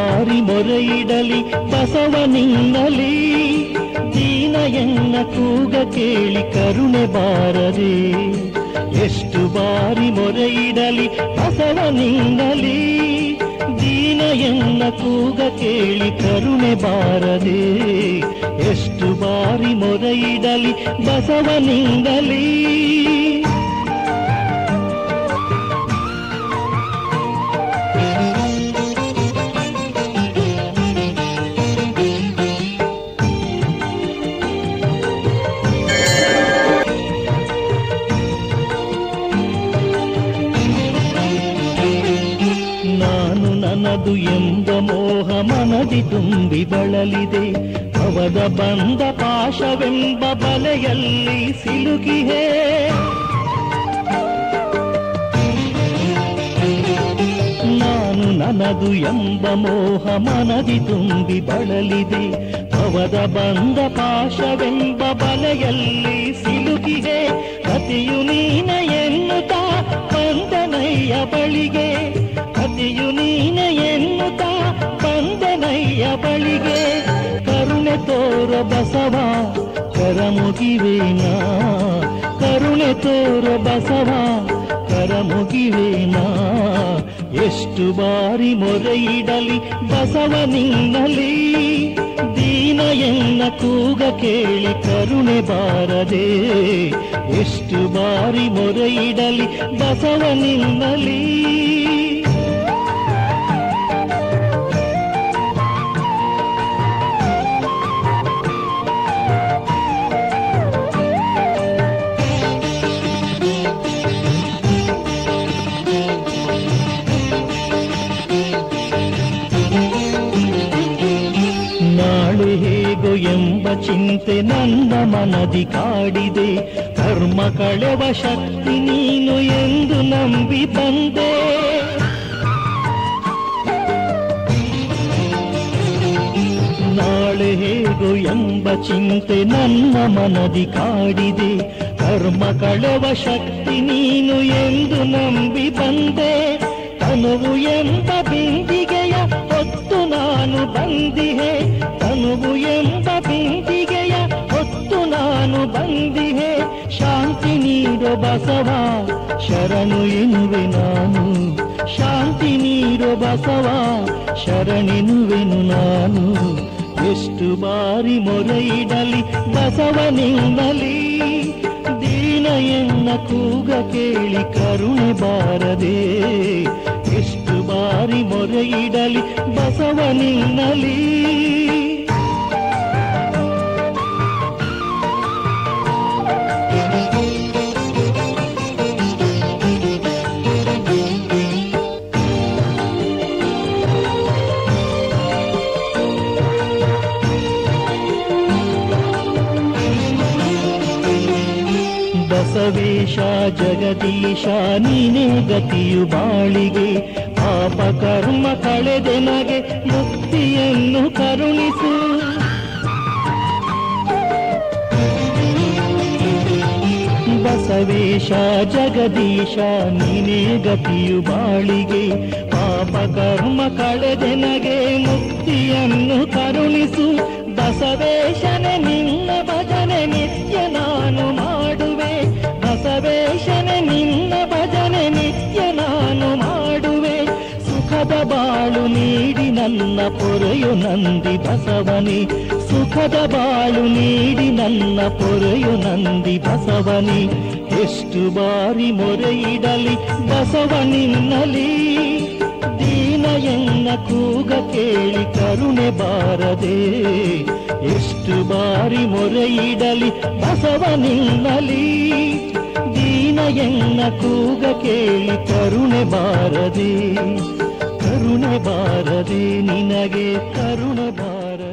ಬಾರಿ ಮೊರೆಯಿಡಲಿ ಬಸವನಿನ್ನಲಿ ದೀನ ಎನ್ನ ಕೂಗ ಕೇಳಿ ಕರುಣೆ ಬಾರದೆ ಎಷ್ಟು ಬಾರಿ ಮೊರೆಯಿಡಲಿ ಬಸವನಿನ್ನಲಿ ದೀನ ಎನ್ನ ಕೂಗ ಕೇಳಿ ಕರುಣೆ ಬಾರದೆ ಎಷ್ಟು ಬಾರಿ ಮೊರೆಯಿಡಲಿ ಬಸವನಿಂದಲೀ ನಾನು ನನ್ನದು ಎಂಬ ಮೋಹ ಮನದಿ ತುಂಬಿ ಬಳಲಿದೆ ಅವದ ಬಂದ ಪಾಶವೆಂಬ ಬಲೆಯಲ್ಲಿ ಸಿಲುಕಿಹೇ ನಾನು ನನ್ನದು ಎಂಬ ಮೋಹ ಮನದಿ ತುಂಬಿ ಬಳಲಿದೆ ಅವದ ಬಂದ ಪಾಶವೆಂಬ ಬಲೆಯಲ್ಲಿ ಸಿಲುಕಿದೆ ಕತಿಯು ನೀನ ಎನ್ನುತ್ತಾ ಬಂದನಯ್ಯ ಬಳಿಗೆ ಕತಿಯು ನೀನ ಎನ್ನುತ್ತಾ ಬಂದನಯ್ಯ ಬಳಿಗೆ ಕರುಣೆ ತೋರ ಬಸವ ಕರ ಮುಗಿವೇನಾ ಕರುಣೆ ತೋರ ಬಸವ ಕರ ಮುಗಿವೇನಾ ಎಷ್ಟು ಬಾರಿ ಮೊರೆಯಿಡಲಿ ಬಸವನಿನ್ನಲಿ ದೀನ ಎನ್ನ ಕೂಗ ಕೇಳಿ ಕರುಣೆ ಬಾರದೆ ಎಷ್ಟು ಬಾರಿ ಮೊರೆಯಿಡಲಿ ಬಸವನಿನ್ನಲಿ ನಾಳೆ ಹೇಗೋ ಎಂಬ ಚಿಂತೆ ನನ್ನ ಮನದಿ ಕಾಡಿದೆ ಕರ್ಮ ಕಳೆವ ಶಕ್ತಿ ನೀನು ಎಂದು ನಂಬಿ ಬಂದೆ ನಾಳೆ ಹೇಗೋ ಎಂಬ ಚಿಂತೆ ನನ್ನ ಮನದಿ ಕಾಡಿದೆ ಕರ್ಮ ಕಳೆವ ಶಕ್ತಿ ನೀನು ಎಂದು ನಂಬಿ ಬಂದೆ ತನುವು ಎಂಬ ಬಿಂದಿಗೆಯ ಹೊತ್ತು ನಾನು ಬಂದಿಹೆ ತನುವು ಎಂಬ ಬಿಂದಿಗೆಯ ಹೊತ್ತು ನಾನು ಬಂದಿಹೆ ಶಾಂತಿ ನೀಡೋ ಬಸವ ಶರಣು ಎನ್ನುವೆ ನಾನು ಶಾಂತಿ ನೀಡೋ ಬಸವ ಶರಣೆನುವೆನು ನಾನು ಎಷ್ಟು ಬಾರಿ ಮೊರೆಯಿಡಲಿ ಬಸವನಿನ್ನಲಿ ದೀನ ಎನ್ನ ಕೂಗ ಕೇಳಿ ಕರುಣೆ ಬಾರದೆ ಎಷ್ಟು ಬಾರಿ ಮೊರೆಯಿಡಲಿ ಬಸವನಿನ್ನಲಿ ಬಸವೇಶ ಜಗದೀಶ ನೀನೇ ಗತಿಯು ಬಾಳಿಗೆ ಪಾಪ ಕರ್ಮ ಕಳೆದೆನಗೆ ಮುಕ್ತಿಯನ್ನು ಕರುಣಿಸು ಬಸವೇಶ ಜಗದೀಶ ನೀನೇ ಗತಿಯು ಬಾಳಿಗೆ ಪಾಪ ಕರ್ಮ ಕಳೆದೆನಗೆ ಮುಕ್ತಿಯನ್ನು ಕರುಣಿಸು ಬಸವೇಶನೆ ನಿನ್ನ ಭಜನೆ ನಿತ್ಯ ನಾನು ಮಾಡುವೆ ಬಸವೇಶನೆ ನಿನ್ನ ಭಜನೆ ನಿತ್ಯ ನಾನು ಮಾಡುವೆ ಸುಖದ ಬಾಳು ನೀಡಿ ನನ್ನ ಪೊರೆಯು ನಂದಿ ಬಸವನಿ ಸುಖದ ಬಾಳು ನೀಡಿ ನನ್ನ ಪೊರೆಯು ನಂದಿ ಬಸವನಿ ಎಷ್ಟು ಬಾರಿ ಮೊರೆಯಿಡಲಿ ಬಸವನಿನ್ನಲಿ ದೀನ ಎನ್ನ ಕೂಗ ಕೇಳಿ ಕರುಣೆ ಬಾರದೆ ಎಷ್ಟು ಬಾರಿ ಮೊರೆಯಿಡಲಿ ಬಸವನಿನ್ನಲಿ ದೀನ ಎನ್ನ ಕೂಗ ಕೇಳಿ ಕರುಣೆ ಬಾರದೆ ಕರುಣೆ ಬಾರದೆ ನಿನಗೆ ಕರುಣೆ ಬಾರದೆ